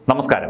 നമസ്കാരം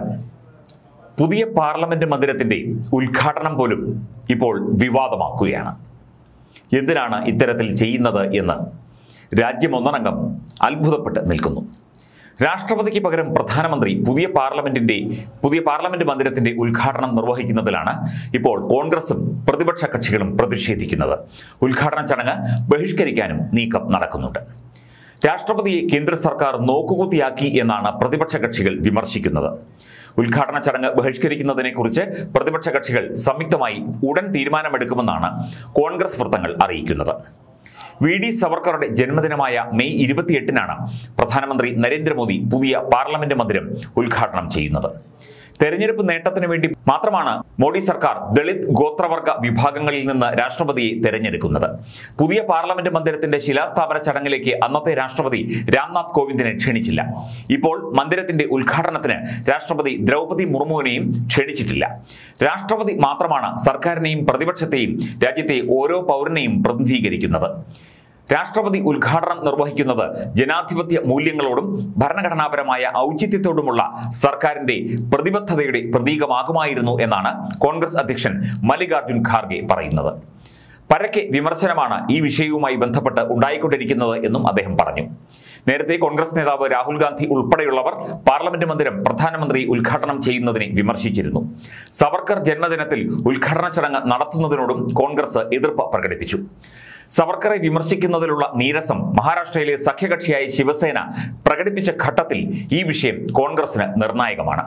പുതിയ പാർലമെന്റ് മന്ദിരത്തിന്റെ ഉദ്ഘാടനം പോലും ഇപ്പോൾ വിവാദമാക്കുകയാണ് എന്തിനാണ് ഇത്തരത്തിൽ ചെയ്യുന്നത് എന്ന് രാജ്യം ഒന്നടങ്കം അത്ഭുതപ്പെട്ട് നിൽക്കുന്നു രാഷ്ട്രപതിക്ക് പകരം പ്രധാനമന്ത്രി പുതിയ പാർലമെന്റിന്റെ പുതിയ പാർലമെന്റ് മന്ദിരത്തിന്റെ ഉദ്ഘാടനം നിർവഹിക്കുന്നതിലാണ് ഇപ്പോൾ കോൺഗ്രസും പ്രതിപക്ഷ കക്ഷികളും പ്രതിഷേധിക്കുന്നത് ഉദ്ഘാടന ചടങ്ങ് ബഹിഷ്കരിക്കാനും നീക്കം നടക്കുന്നുണ്ട് രാഷ്ട്രപതിയെ കേന്ദ്ര സർക്കാർ നോക്കുകുത്തിയാക്കി എന്നാണ് പ്രതിപക്ഷ കക്ഷികൾ വിമർശിക്കുന്നത് ഉദ്ഘാടന ചടങ്ങ് ബഹിഷ്കരിക്കുന്നതിനെക്കുറിച്ച് പ്രതിപക്ഷ കക്ഷികൾ സംയുക്തമായി ഉടൻ തീരുമാനമെടുക്കുമെന്നാണ് കോൺഗ്രസ് വൃത്തങ്ങൾ അറിയിക്കുന്നത് വി ഡി സവർക്കറുടെ ജന്മദിനമായ മെയ് ഇരുപത്തിയെട്ടിനാണ് പ്രധാനമന്ത്രി നരേന്ദ്രമോദി പുതിയ പാർലമെന്റ് മന്ദിരം ഉദ്ഘാടനം ചെയ്യുന്നത് തെരഞ്ഞെടുപ്പ് നേട്ടത്തിന് വേണ്ടി മാത്രമാണ് മോഡി സർക്കാർ ദളിത് ഗോത്രവർഗ വിഭാഗങ്ങളിൽ നിന്ന് രാഷ്ട്രപതിയെ തെരഞ്ഞെടുക്കുന്നത് പുതിയ പാർലമെന്റ് മന്ദിരത്തിന്റെ ശിലാസ്ഥാപന ചടങ്ങിലേക്ക് അന്നത്തെ രാഷ്ട്രപതി രാംനാഥ് കോവിന്ദിനെ ക്ഷണിച്ചില്ല ഇപ്പോൾ മന്ദിരത്തിന്റെ ഉദ്ഘാടനത്തിന് രാഷ്ട്രപതി ദ്രൗപദി മുർമുവിനെയും ക്ഷണിച്ചിട്ടില്ല രാഷ്ട്രപതി മാത്രമാണ് സർക്കാരിനെയും പ്രതിപക്ഷത്തെയും രാജ്യത്തെ ഓരോ പൗരനെയും പ്രതിനിധീകരിക്കുന്നത് രാഷ്ട്രപതി ഉദ്ഘാടനം നിർവഹിക്കുന്നത് ജനാധിപത്യ മൂല്യങ്ങളോടും ഭരണഘടനാപരമായ ഔചിത്യത്തോടുമുള്ള സർക്കാരിന്റെ പ്രതിബദ്ധതയുടെ പ്രതീകമാകുമായിരുന്നു എന്നാണ് കോൺഗ്രസ് അധ്യക്ഷൻ മല്ലികാർജുൻ ഖാർഗെ പറയുന്നത് പരക്കെ വിമർശനമാണ് ഈ വിഷയവുമായി ബന്ധപ്പെട്ട് ഉണ്ടായിക്കൊണ്ടിരിക്കുന്നത് എന്നും അദ്ദേഹം പറഞ്ഞു നേരത്തെ കോൺഗ്രസ് നേതാവ് രാഹുൽ ഗാന്ധി ഉൾപ്പെടെയുള്ളവർ പാർലമെന്റ് മന്ദിരം പ്രധാനമന്ത്രി ഉദ്ഘാടനം ചെയ്യുന്നതിനെ വിമർശിച്ചിരുന്നു സവർക്കർ ജന്മദിനത്തിൽ ഉദ്ഘാടന ചടങ്ങ് നടത്തുന്നതിനോടും കോൺഗ്രസ് എതിർപ്പ് പ്രകടിപ്പിച്ചു സവർക്കറെ വിമർശിക്കുന്നതിലുള്ള നീരസം മഹാരാഷ്ട്രയിലെ സഖ്യകക്ഷിയായ ശിവസേന പ്രകടിപ്പിച്ച ഘട്ടത്തിൽ ഈ വിഷയം കോൺഗ്രസിന് നിർണായകമാണ്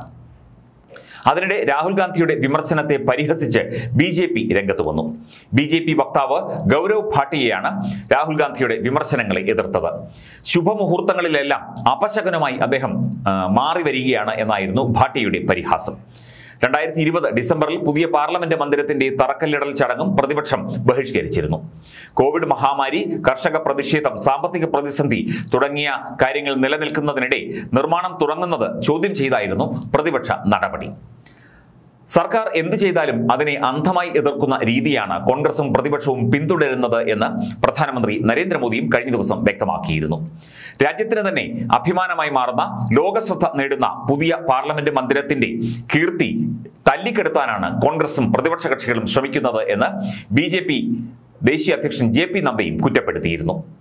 അതിനിടെ രാഹുൽ ഗാന്ധിയുടെ വിമർശനത്തെ പരിഹസിച്ച് ബി ജെ പി രംഗത്ത് വന്നു ബി ജെ പി വക്താവ് ഗൗരവ് ഭാട്ടിയെയാണ് രാഹുൽ ഗാന്ധിയുടെ വിമർശനങ്ങളെ എതിർത്തത് ശുഭമുഹൂർത്തങ്ങളിലെല്ലാം അപശകനമായി അദ്ദേഹം ആ, മാറി വരികയാണ് എന്നായിരുന്നു ഭാട്ടിയുടെ പരിഹാസം രണ്ടായിരത്തി ഇരുപത് ഡിസംബറിൽ പുതിയ പാർലമെന്റ് മന്ദിരത്തിന്റെ തറക്കല്ലിടൽ ചടങ്ങും പ്രതിപക്ഷം ബഹിഷ്കരിച്ചിരുന്നു കോവിഡ് മഹാമാരി കർഷക പ്രതിഷേധം സാമ്പത്തിക പ്രതിസന്ധി തുടങ്ങിയ കാര്യങ്ങൾ നിലനിൽക്കുന്നതിനിടെ നിർമ്മാണം തുടങ്ങുന്നത് ചോദ്യം ചെയ്തായിരുന്നു പ്രതിപക്ഷ നടപടി സർക്കാർ എന്ത് ചെയ്താലും അതിനെ അന്ധമായി എതിർക്കുന്ന രീതിയാണ് കോൺഗ്രസും പ്രതിപക്ഷവും പിന്തുടരുന്നത് എന്ന് പ്രധാനമന്ത്രി നരേന്ദ്രമോദിയും കഴിഞ്ഞ ദിവസം വ്യക്തമാക്കിയിരുന്നു രാജ്യത്തിന് തന്നെ അഭിമാനമായി മാറുന്ന ലോകശ്രദ്ധ നേടുന്ന പുതിയ പാർലമെന്റ് മന്ദിരത്തിന്റെ കീർത്തി തല്ലിക്കെടുത്താനാണ് കോൺഗ്രസും പ്രതിപക്ഷ കക്ഷികളും ശ്രമിക്കുന്നത് എന്ന് ബി ദേശീയ അധ്യക്ഷൻ ജെ പി നദ്ദയും കുറ്റപ്പെടുത്തിയിരുന്നു